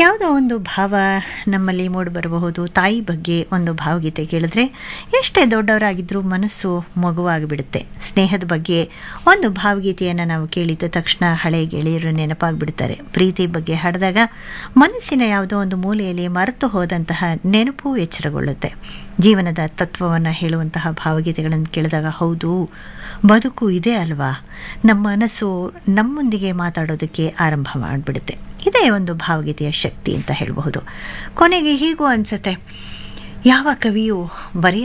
ಯಾವುದೋ ಒಂದು ಭಾವ ನಮ್ಮಲ್ಲಿ ಮೂಡಿಬರಬಹುದು ತಾಯಿ ಬಗ್ಗೆ ಒಂದು ಭಾವಗೀತೆ ಕೇಳಿದ್ರೆ ಎಷ್ಟೇ ದೊಡ್ಡವರಾಗಿದ್ದರೂ ಮನಸ್ಸು ಮಗುವಾಗಿಬಿಡುತ್ತೆ ಸ್ನೇಹದ ಬಗ್ಗೆ ಒಂದು ಭಾವಗೀತೆಯನ್ನು ನಾವು ಕೇಳಿದ ತಕ್ಷಣ ಹಳೆ ಗೆಳೆಯರು ನೆನಪಾಗ್ಬಿಡ್ತಾರೆ ಪ್ರೀತಿ ಬಗ್ಗೆ ಹಾಡಿದಾಗ ಮನಸ್ಸಿನ ಯಾವುದೋ ಒಂದು ಮೂಲೆಯಲ್ಲಿ ಮರೆತು ಹೋದಂತಹ ನೆನಪು ಎಚ್ಚರಗೊಳ್ಳುತ್ತೆ ಜೀವನದ ತತ್ವವನ್ನು ಹೇಳುವಂತಹ ಭಾವಗೀತೆಗಳನ್ನು ಕೇಳಿದಾಗ ಹೌದು ಬದುಕು ಇದೆ ಅಲ್ವಾ ನಮ್ಮ ಮನಸ್ಸು ನಮ್ಮೊಂದಿಗೆ ಮಾತಾಡೋದಕ್ಕೆ ಆರಂಭ ಮಾಡಿಬಿಡುತ್ತೆ ಇದೇ ಒಂದು ಭಾವಗೀತೆಯ ಶಕ್ತಿ ಅಂತ ಹೇಳಬಹುದು ಕೊನೆಗೆ ಹೀಗೂ ಅನಿಸುತ್ತೆ ಯಾವ ಕವಿಯು ಬರೆಯ